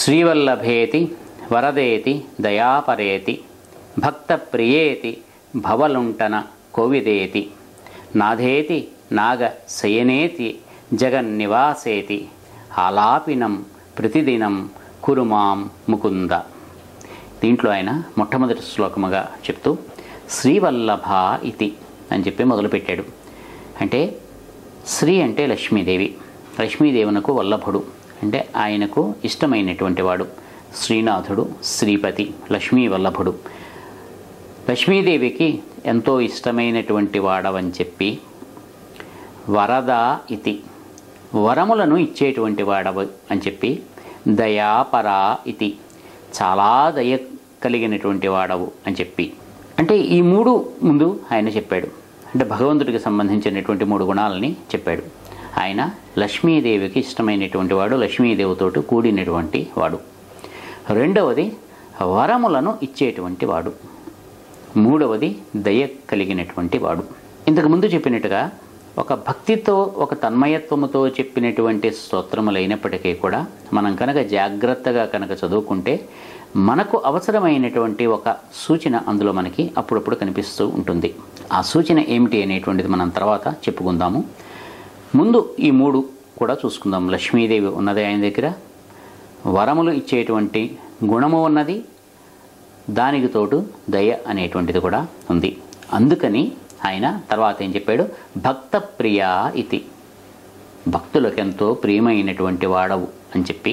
శ్రీవల్లభేతి వరదేతి దయాపరేతి భక్తప్రియేతి భవలుంటన కోవిదేతి నాథేతి నాగ శయనేతి జగన్నివాసేతి ఆలాపినం ప్రతిదినం కురుమాం ముకుంద దీంట్లో ఆయన మొట్టమొదటి శ్లోకముగా చెప్తూ శ్రీవల్లభ ఇతి అని చెప్పి మొదలుపెట్టాడు అంటే శ్రీ అంటే లక్ష్మీదేవి లక్ష్మీదేవునకు వల్లభుడు అంటే ఆయనకు ఇష్టమైనటువంటి వాడు శ్రీనాథుడు శ్రీపతి లక్ష్మీ వల్లభుడు లక్ష్మీదేవికి ఎంతో ఇష్టమైనటువంటి వాడవని చెప్పి వరద ఇతి వరములను ఇచ్చేటువంటి వాడవు అని చెప్పి దయాపరా ఇతి చాలా దయ కలిగినటువంటి వాడవు అని చెప్పి అంటే ఈ మూడు ముందు ఆయన చెప్పాడు అంటే భగవంతుడికి సంబంధించినటువంటి మూడు గుణాలని చెప్పాడు ఆయన లక్ష్మీదేవికి ఇష్టమైనటువంటి వాడు లక్ష్మీదేవితోటి కూడినటువంటి వాడు రెండవది వరములను ఇచ్చేటువంటి వాడు మూడవది దయ కలిగినటువంటి వాడు ఇంతకుముందు చెప్పినట్టుగా ఒక భక్తితో ఒక తన్మయత్వముతో చెప్పినటువంటి స్తోత్రములైనప్పటికీ కూడా మనం కనుక జాగ్రత్తగా కనుక చదువుకుంటే మనకు అవసరమైనటువంటి ఒక సూచన అందులో మనకి అప్పుడప్పుడు కనిపిస్తూ ఉంటుంది ఆ సూచన ఏమిటి అనేటువంటిది మనం తర్వాత చెప్పుకుందాము ముందు ఈ మూడు కూడా చూసుకుందాం లక్ష్మీదేవి ఉన్నది ఆయన దగ్గర వరములు ఇచ్చేటువంటి గుణము ఉన్నది దానికి తోడు దయ అనేటువంటిది కూడా ఉంది అందుకని ఆయన తర్వాత ఏం చెప్పాడు భక్త ప్రియా ఇతి భక్తులకు ఎంతో ప్రియమైనటువంటి వాడవు అని చెప్పి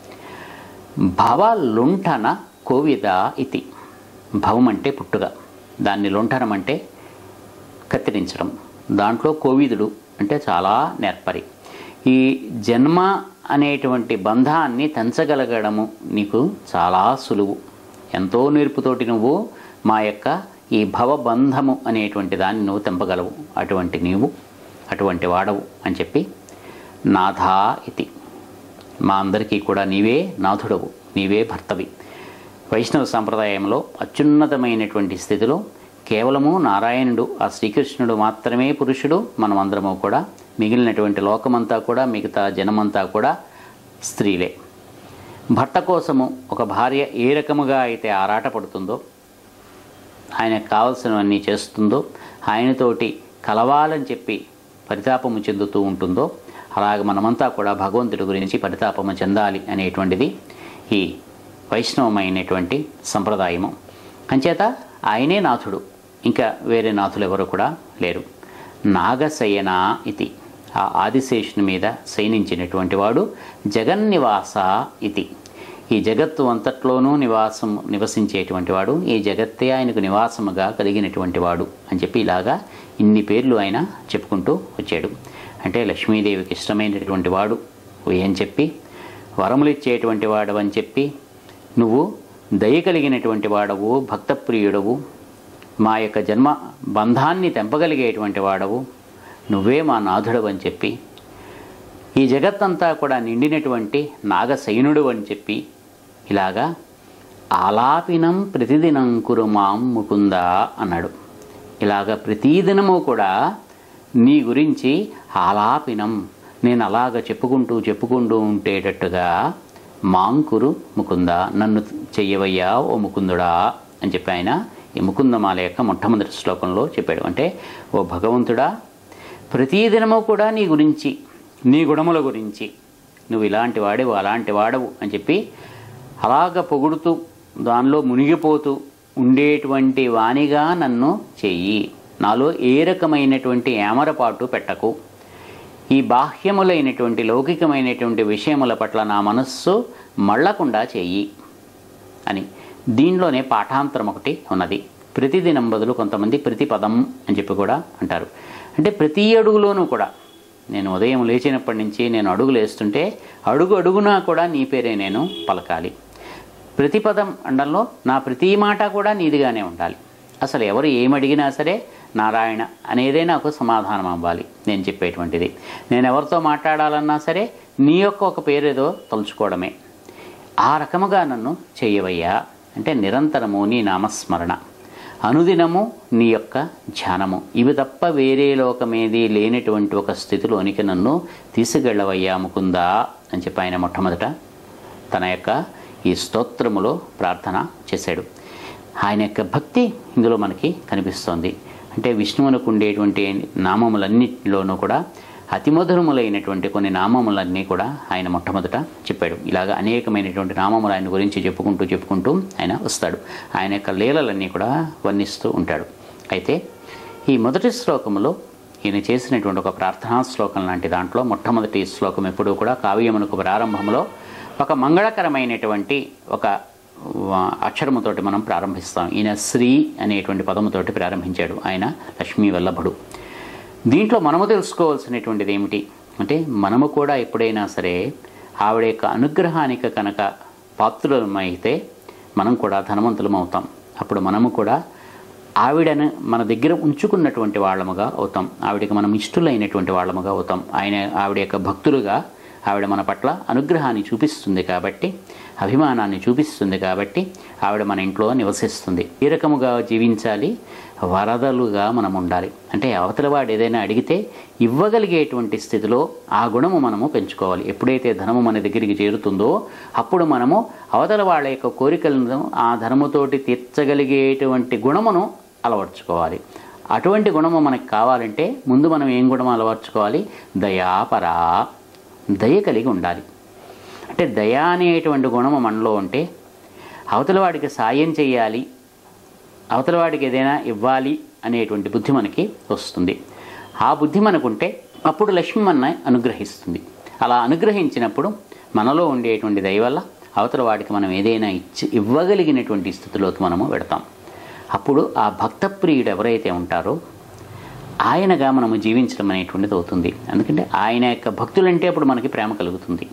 భవలుంఠన కోవిద ఇతి భవం అంటే పుట్టుక దాన్ని లుంఠనం అంటే కత్తిరించడం దాంట్లో కోవిదుడు అంటే చాలా నేర్పరి ఈ జన్మ అనేటువంటి బంధాన్ని తెంచగలగడము నీకు చాలా సులువు ఎంతో నేర్పుతోటి నువ్వు మా యొక్క ఈ భవబంధము అనేటువంటి దాన్ని నువ్వు తెంపగలవు అటువంటి నీవు అటువంటి వాడవు అని చెప్పి నాథా ఇతి మా అందరికీ కూడా నీవే నాథుడవు నీవే భర్తవి వైష్ణవ సాంప్రదాయంలో అత్యున్నతమైనటువంటి స్థితిలో కేవలము నారాయణుడు ఆ శ్రీకృష్ణుడు మాత్రమే పురుషుడు మనమందరము కూడా మిగిలినటువంటి లోకమంతా కూడా మిగతా జనమంతా కూడా స్త్రీలే భర్త కోసము ఒక భార్య ఏ రకముగా అయితే ఆరాటపడుతుందో ఆయనకు కావలసినవన్నీ చేస్తుందో ఆయనతోటి కలవాలని చెప్పి పరితాపము చెందుతూ ఉంటుందో అలాగే మనమంతా కూడా భగవంతుడి గురించి పరితాపము చెందాలి అనేటువంటిది ఈ వైష్ణవమైనటువంటి సంప్రదాయము అంచేత ఆయనే నాథుడు ఇంకా వేరే నాథులు ఎవరు కూడా లేరు నాగశయన ఇది ఆ ఆదిశేషుని మీద శయనించినటువంటి వాడు జగన్నివాస ఇది ఈ జగత్తు అంతట్లోనూ నివాసం నివసించేటువంటి వాడు ఈ జగత్తే ఆయనకు నివాసముగా కలిగినటువంటి వాడు అని చెప్పి ఇలాగా ఇన్ని పేర్లు ఆయన చెప్పుకుంటూ వచ్చాడు అంటే లక్ష్మీదేవికి ఇష్టమైనటువంటి వాడు అని చెప్పి వరములు ఇచ్చేటువంటి వాడు అని చెప్పి నువ్వు దయ కలిగినటువంటి వాడవు భక్తప్రియుడవు మా యొక్క జన్మ బంధాన్ని తెంపగలిగేటువంటి వాడవు నువ్వే మా నాథుడవు అని చెప్పి ఈ జగత్తంతా కూడా నిండినటువంటి నాగశయనుడు అని చెప్పి ఇలాగా ఆలాపినం ప్రతిదినం కురుమాం ముకుంద అన్నాడు ఇలాగ ప్రతిదినము కూడా నీ గురించి ఆలాపినం నేను అలాగ చెప్పుకుంటూ చెప్పుకుంటూ ఉండేటట్టుగా మాంకురు ముకుంద నన్ను చెయ్యవయ్యా ఓ ముకుందుడా అని చెప్పి ఆయన ఈ ముకుందమాల యొక్క మొట్టమొదటి శ్లోకంలో చెప్పాడు అంటే ఓ భగవంతుడా ప్రతిదినము కూడా నీ గురించి నీ గుణముల గురించి నువ్వు ఇలాంటి వాడవు అలాంటి వాడవు అని చెప్పి అలాగ పొగుడుతూ దానిలో మునిగిపోతూ ఉండేటువంటి వాణిగా నన్ను చెయ్యి నాలో ఏ రకమైనటువంటి ఏమరపాటు పెట్టకు ఈ బాహ్యములైనటువంటి లౌకికమైనటువంటి విషయముల పట్ల నా మనస్సు మళ్ళకుండా చెయ్యి అని దీనిలోనే పాఠాంతరం ఒకటి ఉన్నది ప్రతిదినం బదులు కొంతమంది ప్రతిపదం అని చెప్పి కూడా అంటారు అంటే ప్రతి అడుగులోనూ కూడా నేను ఉదయం లేచినప్పటి నుంచి నేను అడుగులు వేస్తుంటే అడుగు అడుగునా కూడా నీ పేరే నేను పలకాలి ప్రతిపదం అండంలో నా ప్రతి మాట కూడా నీదిగానే ఉండాలి అసలు ఎవరు ఏమడిగినా సరే నారాయణ అనేదే నాకు సమాధానం అవ్వాలి నేను చెప్పేటువంటిది నేను ఎవరితో మాట్లాడాలన్నా సరే నీ యొక్క ఒక పేరేదో తలుచుకోవడమే ఆ రకముగా నన్ను చెయ్యవయ్యా అంటే నిరంతరము నీ నామస్మరణ అనుదినము నీ యొక్క ధ్యానము ఇవి తప్ప వేరే లోకమేది లేనటువంటి ఒక స్థితిలోనికి నన్ను తీసుకెళ్ళవయ్యా ముకుందా అని చెప్పి ఆయన మొట్టమొదట తన యొక్క ఈ స్తోత్రములో ప్రార్థన చేశాడు ఆయన యొక్క భక్తి ఇందులో మనకి కనిపిస్తోంది అంటే విష్ణువునకు ఉండేటువంటి నామములన్నిటిలోనూ కూడా అతిమధురములైనటువంటి కొన్ని నామములన్నీ కూడా ఆయన మొట్టమొదట చెప్పాడు ఇలాగ అనేకమైనటువంటి నామములు ఆయన గురించి చెప్పుకుంటూ చెప్పుకుంటూ ఆయన వస్తాడు ఆయన యొక్క లీలలన్నీ కూడా వర్ణిస్తూ ఉంటాడు అయితే ఈ మొదటి శ్లోకములో ఈయన చేసినటువంటి ఒక ప్రార్థనా శ్లోకం లాంటి దాంట్లో మొట్టమొదటి శ్లోకం ఎప్పుడూ కూడా కావ్యమునకు ప్రారంభంలో ఒక మంగళకరమైనటువంటి ఒక వా- అక్షరముతోటి మనం ప్రారంభిస్తాం ఈయన శ్రీ అనేటువంటి పదముతోటి ప్రారంభించాడు ఆయన లక్ష్మీ వల్లభుడు దీంట్లో మనము తెలుసుకోవాల్సినటువంటిది ఏమిటి అంటే మనము కూడా ఎప్పుడైనా సరే ఆవిడ యొక్క అనుగ్రహానికి కనుక పాత్రులమైతే మనం కూడా ధనవంతులం అవుతాం అప్పుడు మనము కూడా ఆవిడను మన దగ్గర ఉంచుకున్నటువంటి వాళ్ళముగా అవుతాం ఆవిడకి మనం ఇష్టలైనటువంటి వాళ్ళముగా అవుతాం ఆయన ఆవిడ యొక్క భక్తులుగా ఆవిడ మన పట్ల అనుగ్రహాన్ని చూపిస్తుంది కాబట్టి అభిమానాన్ని చూపిస్తుంది కాబట్టి ఆవిడ మన ఇంట్లో నివసిస్తుంది ఏ రకముగా జీవించాలి వరదలుగా మనం ఉండాలి అంటే అవతల వాడు ఏదైనా అడిగితే ఇవ్వగలిగేటువంటి స్థితిలో ఆ గుణము మనము పెంచుకోవాలి ఎప్పుడైతే ధనము మన దగ్గరికి చేరుతుందో అప్పుడు మనము అవతల వాళ్ళ యొక్క కోరికలను ఆ ధనముతోటి తీర్చగలిగేటువంటి గుణమును అలవర్చుకోవాలి అటువంటి గుణము మనకు కావాలంటే ముందు మనం ఏం గుణం అలవర్చుకోవాలి దయాపరా దయ కలిగి ఉండాలి అంటే దయ అనేటువంటి గుణము మనలో ఉంటే అవతల వాడికి సాయం చేయాలి అవతల వాడికి ఏదైనా ఇవ్వాలి అనేటువంటి బుద్ధి మనకి వస్తుంది ఆ బుద్ధి మనకుంటే అప్పుడు లక్ష్మి మన అనుగ్రహిస్తుంది అలా అనుగ్రహించినప్పుడు మనలో ఉండేటువంటి దయ వల్ల అవతల వాడికి మనం ఏదైనా ఇచ్చి ఇవ్వగలిగినటువంటి స్థితిలోకి మనము పెడతాం అప్పుడు ఆ భక్త ప్రియుడు ఎవరైతే ఉంటారో ఆయనగా మనము జీవించడం అనేటువంటిది అవుతుంది ఎందుకంటే ఆయన యొక్క భక్తులంటే అప్పుడు మనకి ప్రేమ కలుగుతుంది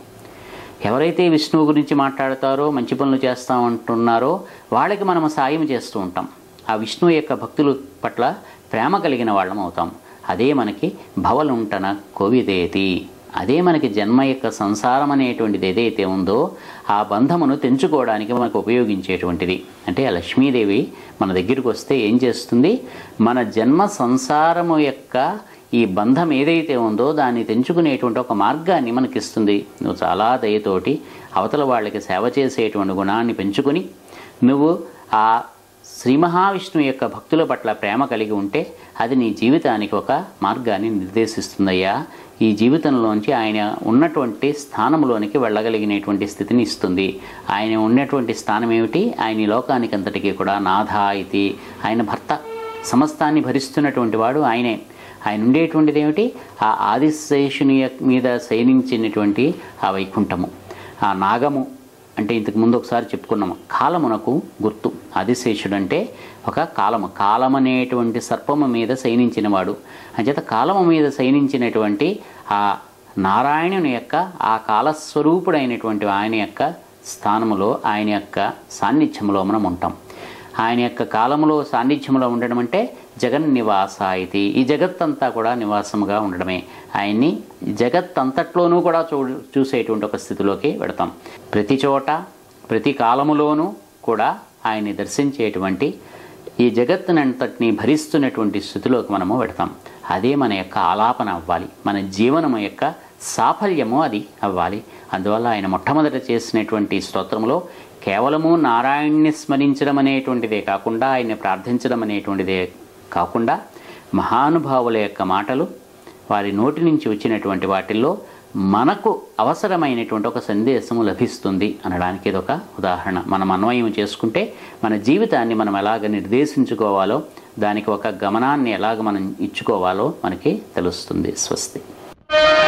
ఎవరైతే విష్ణువు గురించి మాట్లాడతారో మంచి పనులు చేస్తామంటున్నారో వాళ్ళకి మనము సాయం చేస్తూ ఉంటాం ఆ విష్ణువు యొక్క భక్తుల పట్ల ప్రేమ కలిగిన వాళ్ళం అవుతాం అదే మనకి భవలుంటన కోవిదేతి అదే మనకి జన్మ యొక్క సంసారం అనేటువంటిది ఏదైతే ఉందో ఆ బంధమును తెంచుకోవడానికి మనకు ఉపయోగించేటువంటిది అంటే ఆ లక్ష్మీదేవి మన దగ్గరికి వస్తే ఏం చేస్తుంది మన జన్మ సంసారము యొక్క ఈ బంధం ఏదైతే ఉందో దాన్ని తెంచుకునేటువంటి ఒక మార్గాన్ని మనకిస్తుంది నువ్వు చాలా దయతోటి అవతల వాళ్ళకి సేవ చేసేటువంటి గుణాన్ని పెంచుకొని నువ్వు ఆ శ్రీ మహావిష్ణువు యొక్క భక్తుల పట్ల ప్రేమ కలిగి ఉంటే అది నీ జీవితానికి ఒక మార్గాన్ని నిర్దేశిస్తుందయ్యా ఈ జీవితంలోంచి ఆయన ఉన్నటువంటి స్థానంలోనికి వెళ్ళగలిగినటువంటి స్థితిని ఇస్తుంది ఆయన ఉన్నటువంటి స్థానం ఏమిటి ఆయన ఈ లోకానికి అంతటికీ కూడా నాథా ఇది ఆయన భర్త సమస్తాన్ని భరిస్తున్నటువంటి వాడు ఆయనే ఆయన ఉండేటువంటిది ఏమిటి ఆ ఆదిశేషుని యొక్క మీద శయనించినటువంటి ఆ వైకుంఠము ఆ నాగము అంటే ఇంతకు ముందు ఒకసారి చెప్పుకున్నాము కాలమునకు గుర్తు ఆదిశేషుడు అంటే ఒక కాలము కాలం అనేటువంటి సర్పము మీద శయనించినవాడు అంచేత కాలము మీద శయనించినటువంటి ఆ నారాయణుని యొక్క ఆ కాలస్వరూపుడైనటువంటి ఆయన యొక్క స్థానములో ఆయన యొక్క సాన్నిధ్యంలో మనం ఉంటాం ఆయన యొక్క కాలంలో సాన్నిధ్యంలో ఉండడం అంటే జగన్ నివాస ఇది ఈ జగత్తంతా కూడా నివాసముగా ఉండడమే ఆయన్ని జగత్తంతట్లోనూ కూడా చూ చూసేటువంటి ఒక స్థితిలోకి వెడతాం ప్రతి చోట ప్రతి కాలములోనూ కూడా ఆయన్ని దర్శించేటువంటి ఈ జగత్తునంతటిని భరిస్తున్నటువంటి స్థితిలోకి మనము పెడతాం అదే మన యొక్క ఆలాపన అవ్వాలి మన జీవనము యొక్క సాఫల్యము అది అవ్వాలి అందువల్ల ఆయన మొట్టమొదట చేసినటువంటి స్తోత్రంలో కేవలము నారాయణ్ణి స్మరించడం అనేటువంటిదే కాకుండా ఆయన్ని ప్రార్థించడం అనేటువంటిదే కాకుండా మహానుభావుల యొక్క మాటలు వారి నోటి నుంచి వచ్చినటువంటి వాటిల్లో మనకు అవసరమైనటువంటి ఒక సందేశము లభిస్తుంది అనడానికి ఇదొక ఉదాహరణ మనం అన్వయం చేసుకుంటే మన జీవితాన్ని మనం ఎలాగ నిర్దేశించుకోవాలో దానికి ఒక గమనాన్ని ఎలాగ మనం ఇచ్చుకోవాలో మనకి తెలుస్తుంది స్వస్తి